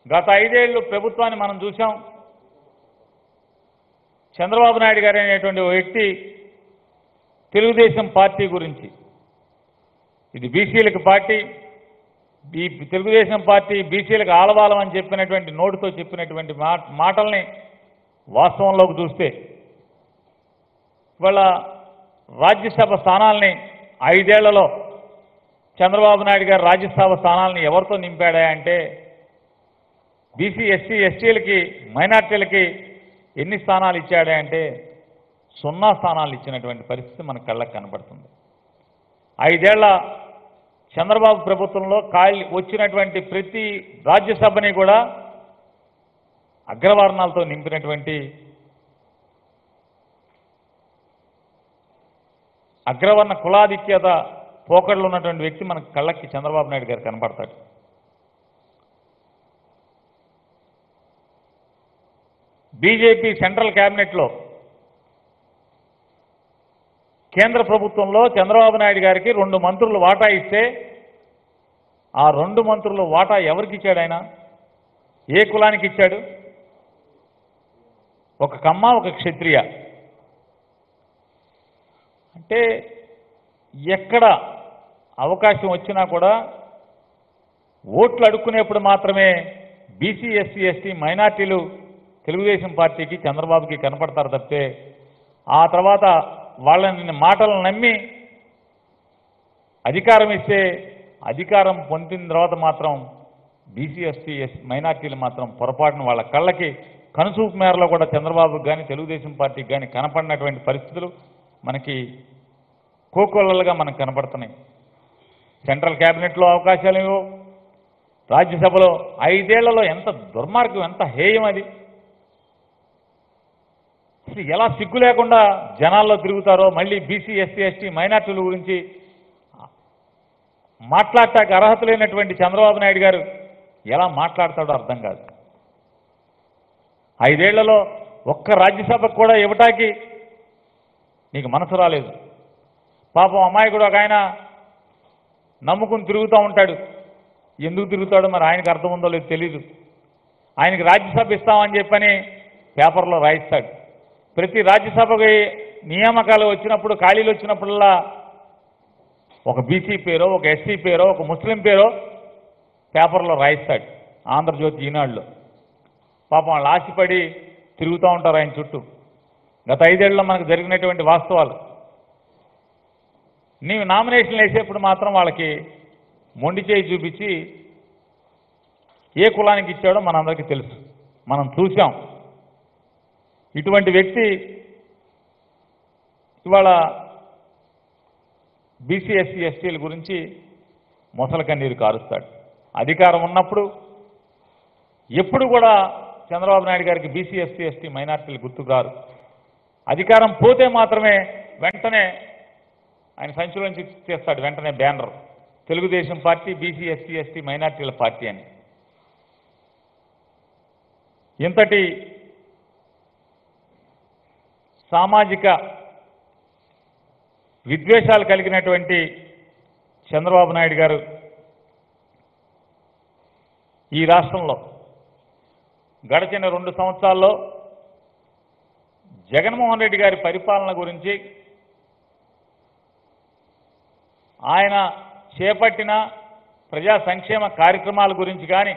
గత ఐదేళ్లు ప్రభుత్వాన్ని మనం చూసాం చంద్రబాబు నాయుడు గారు అనేటువంటి ఓ వ్యక్తి తెలుగుదేశం పార్టీ గురించి ఇది బీసీలకు పార్టీ ఈ తెలుగుదేశం పార్టీ బీసీలకు ఆలవాలం అని చెప్పినటువంటి నోటితో చెప్పినటువంటి మా- మాటల్ని వాస్తవంలోకి చూస్తే ఇవాళ రాజ్యసభ స్థానాల్ని ఐదేళ్లలో చంద్రబాబు నాయుడు గారు రాజ్యసభ స్థానాలను ఎవరితో నింపాడా అంటే బీసీ ఎస్సీ ఎస్టీలకి మైనార్టీలకి ఎన్ని స్థానాలు ఇచ్చాడా అంటే సున్నా స్థానాలు ఇచ్చినటువంటి పరిస్థితి మన కళ్ళకు కనబడుతుంది ఐదేళ్ల చంద్రబాబు ప్రభుత్వంలో ఖాళీ వచ్చినటువంటి ప్రతి రాజ్యసభని కూడా అగ్రవర్ణాలతో నింపినటువంటి అగ్రవర్ణ కులాధిక్యత పోకడలు ఉన్నటువంటి వ్యక్తి మనకు కళ్ళకి చంద్రబాబు నాయుడు గారు కనపడతాడు బీజేపీ సెంట్రల్ క్యాబినెట్లో కేంద్ర ప్రభుత్వంలో చంద్రబాబు నాయుడు గారికి రెండు మంత్రులు వాటా ఇస్తే ఆ రెండు మంత్రులు వాటా ఎవరికి ఇచ్చాడు ఆయన ఏ కులానికి ఇచ్చాడు ఒక కమ్మ ఒక క్షత్రియ అంటే ఎక్కడ అవకాశం వచ్చినా కూడా ఓట్లు అడుక్కునేప్పుడు మాత్రమే బీసీ ఎస్సీ ఎస్టీ మైనార్టీలు తెలుగుదేశం పార్టీకి చంద్రబాబుకి కనపడతారు తప్పితే ఆ తర్వాత వాళ్ళని మాటలను నమ్మి అధికారం ఇస్తే అధికారం పొందిన తర్వాత మాత్రం బీసీ ఎస్టీ ఎస్ మైనార్టీలు మాత్రం పొరపాటున వాళ్ళ కళ్ళకి కనుసూపు మేరలో కూడా చంద్రబాబుకి కానీ తెలుగుదేశం పార్టీకి కానీ కనపడినటువంటి పరిస్థితులు మనకి కోకొల్లలుగా మనకు కనపడుతున్నాయి సెంట్రల్ క్యాబినెట్లో అవకాశాలు ఇవ్వవు రాజ్యసభలో ఐదేళ్లలో ఎంత దుర్మార్గం ఎంత హేయం అది అసలు ఎలా సిగ్గు లేకుండా జనాల్లో తిరుగుతారో మళ్ళీ బీసీ ఎస్సీ ఎస్టీ మైనార్టీల గురించి మాట్లాడటానికి అర్హత లేనటువంటి చంద్రబాబు నాయుడు గారు ఎలా మాట్లాడతాడో అర్థం కాదు ఐదేళ్లలో ఒక్క రాజ్యసభకు కూడా ఇవ్వటానికి నీకు మనసు రాలేదు పాపం అమాయకుడు ఒక ఆయన నమ్ముకుని తిరుగుతూ ఉంటాడు ఎందుకు తిరుగుతాడో మరి ఆయనకు అర్థం ఉందో లేదో తెలీదు ఆయనకి రాజ్యసభ ఇస్తామని చెప్పని పేపర్లో రాయిస్తాడు ప్రతి రాజ్యసభకి నియామకాలు వచ్చినప్పుడు ఖాళీలు వచ్చినప్పుడల్లా ఒక బీసీ పేరో ఒక ఎస్సీ పేరో ఒక ముస్లిం పేరో పేపర్లో రాయిస్తాడు ఆంధ్రజ్యోతి ఈనాడులో పాపం వాళ్ళు ఆశపడి తిరుగుతూ ఉంటారు ఆయన చుట్టూ గత ఐదేళ్లలో మనకు జరిగినటువంటి వాస్తవాలు నీవు నామినేషన్లు వేసేప్పుడు మాత్రం వాళ్ళకి మొండి చేయి చూపించి ఏ కులానికి ఇచ్చాడో మనందరికీ తెలుసు మనం చూసాం ఇటువంటి వ్యక్తి ఇవాళ బీసీ ఎస్సీ ఎస్టీల గురించి మొసల కన్నీరు కారుస్తాడు అధికారం ఉన్నప్పుడు ఎప్పుడు కూడా చంద్రబాబు నాయుడు గారికి బీసీ ఎస్సీ ఎస్టీ మైనార్టీలు గుర్తుకు రారు అధికారం పోతే మాత్రమే వెంటనే ఆయన సంచులోంచి తీస్తాడు వెంటనే banner Telugu Desam party BC SC ST మైనార్టీల పార్టీ అని ఇంతటి సామాజిక విద్వేషాలు కలిగినటువంటి చంద్రబాబు నాయుడు గారు ఈ రాష్ట్రంలో గడిచిన రెండు సంవత్సరాల్లో జగన్మోహన్ రెడ్డి గారి పరిపాలన గురించి ఆయన చేపట్టిన ప్రజా సంక్షేమ కార్యక్రమాల గురించి కానీ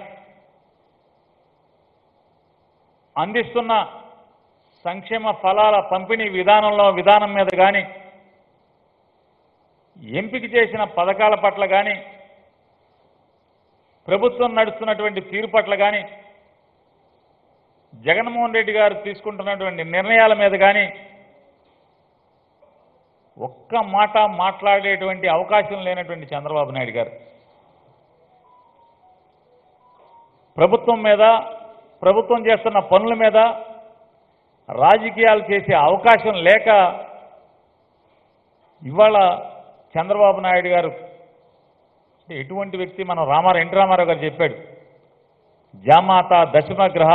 అందిస్తున్న సంక్షేమ ఫలాల పంపిణీ విధానంలో విధానం మీద కానీ ఎంపిక చేసిన పథకాల పట్ల కానీ ప్రభుత్వం నడుస్తున్నటువంటి తీరు పట్ల కానీ జగన్మోహన్ రెడ్డి గారు తీసుకుంటున్నటువంటి నిర్ణయాల మీద కానీ ఒక్క మాట మాట్లాడేటువంటి అవకాశం లేనటువంటి చంద్రబాబు నాయుడు గారు ప్రభుత్వం మీద ప్రభుత్వం చేస్తున్న పనుల మీద రాజకీయాలు చేసే అవకాశం లేక ఇవాళ చంద్రబాబు నాయుడు గారు అంటే ఎటువంటి వ్యక్తి మనం రామారావు ఎన్టీ రామారావు గారు చెప్పాడు జామాత దశమగ్రహ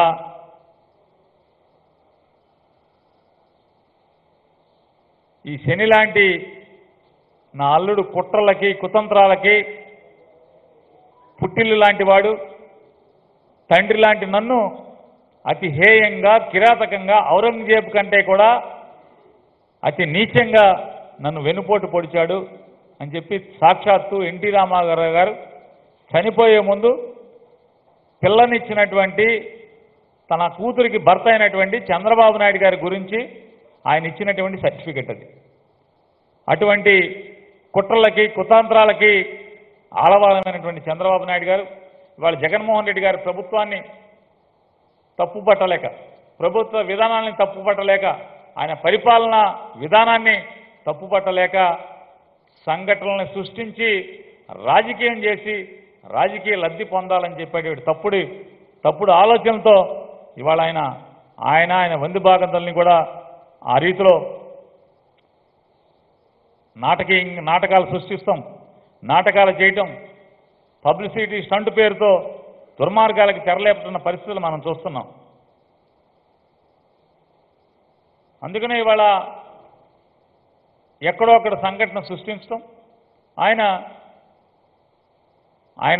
ఈ శని లాంటి నా అల్లుడు కుట్రలకి కుతంత్రాలకి పుట్టిల్లు లాంటి వాడు తండ్రి లాంటి నన్ను అతి హేయంగా కిరాతకంగా ఔరంగజేబు కంటే కూడా అతి నీచంగా నన్ను వెనుపోటు పొడిచాడు అని చెప్పి సాక్షాత్తు ఎన్టీ రామారావు గారు చనిపోయే ముందు పిల్లనిచ్చినటువంటి తన కూతురికి భర్త అయినటువంటి చంద్రబాబు నాయుడు గారి గురించి ఆయన ఇచ్చినటువంటి సర్టిఫికెట్ అది అటువంటి కుట్రలకి కుతాంత్రాలకి ఆలవాలమైనటువంటి చంద్రబాబు నాయుడు గారు ఇవాళ జగన్మోహన్ రెడ్డి గారి ప్రభుత్వాన్ని తప్పుపట్టలేక ప్రభుత్వ విధానాన్ని తప్పుపట్టలేక ఆయన పరిపాలన విధానాన్ని తప్పుపట్టలేక సంఘటనలను సృష్టించి రాజకీయం చేసి రాజకీయ లబ్ధి పొందాలని చెప్పేటువంటి తప్పుడు తప్పుడు ఆలోచనలతో ఇవాళ ఆయన ఆయన ఆయన వంది భాగంతల్ని కూడా ఆ రీతిలో నాటకీ నాటకాలు సృష్టిస్తాం నాటకాలు చేయటం పబ్లిసిటీ స్టంట్ పేరుతో దుర్మార్గాలకు తెరలేపుతున్న పరిస్థితులు మనం చూస్తున్నాం అందుకనే ఇవాళ ఎక్కడో అక్కడ సంఘటన సృష్టించడం ఆయన ఆయన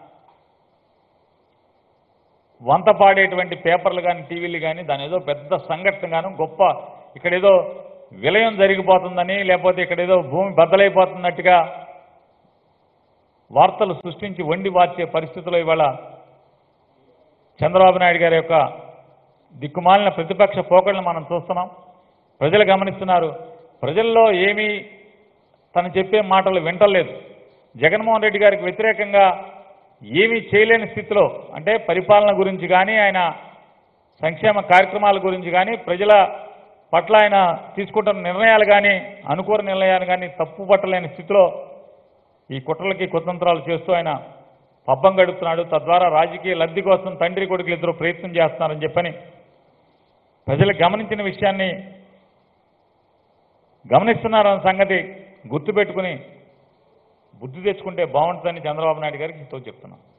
వంత పాడేటువంటి పేపర్లు కానీ టీవీలు కానీ దాని ఏదో పెద్ద సంఘటన గాను గొప్ప ఇక్కడ ఏదో విలయం జరిగిపోతుందని లేకపోతే ఇక్కడ ఏదో భూమి బద్దలైపోతున్నట్టుగా వార్తలు సృష్టించి వండి వార్చే పరిస్థితిలో ఇవాళ చంద్రబాబు నాయుడు గారి యొక్క దిక్కుమాలిన ప్రతిపక్ష పోకడలను మనం చూస్తున్నాం ప్రజలు గమనిస్తున్నారు ప్రజల్లో ఏమీ తను చెప్పే మాటలు వింటలేదు జగన్మోహన్ రెడ్డి గారికి వ్యతిరేకంగా ఏమీ చేయలేని స్థితిలో అంటే పరిపాలన గురించి కానీ ఆయన సంక్షేమ కార్యక్రమాల గురించి కానీ ప్రజల పట్ల ఆయన తీసుకుంటున్న నిర్ణయాలు కానీ అనుకూల నిర్ణయాలు కానీ తప్పు పట్టలేని స్థితిలో ఈ కుట్రలకి కుతంత్రాలు చేస్తూ ఆయన పబ్బం గడుపుతున్నాడు తద్వారా రాజకీయ లబ్ధి కోసం తండ్రి కొడుకులు ఇద్దరు ప్రయత్నం చేస్తున్నారని చెప్పని ప్రజలు గమనించిన విషయాన్ని గమనిస్తున్నారన్న సంగతి గుర్తుపెట్టుకుని బుద్ధి తెచ్చుకుంటే బాగుంటుందని చంద్రబాబు నాయుడు గారికి హితో చెప్తున్నాను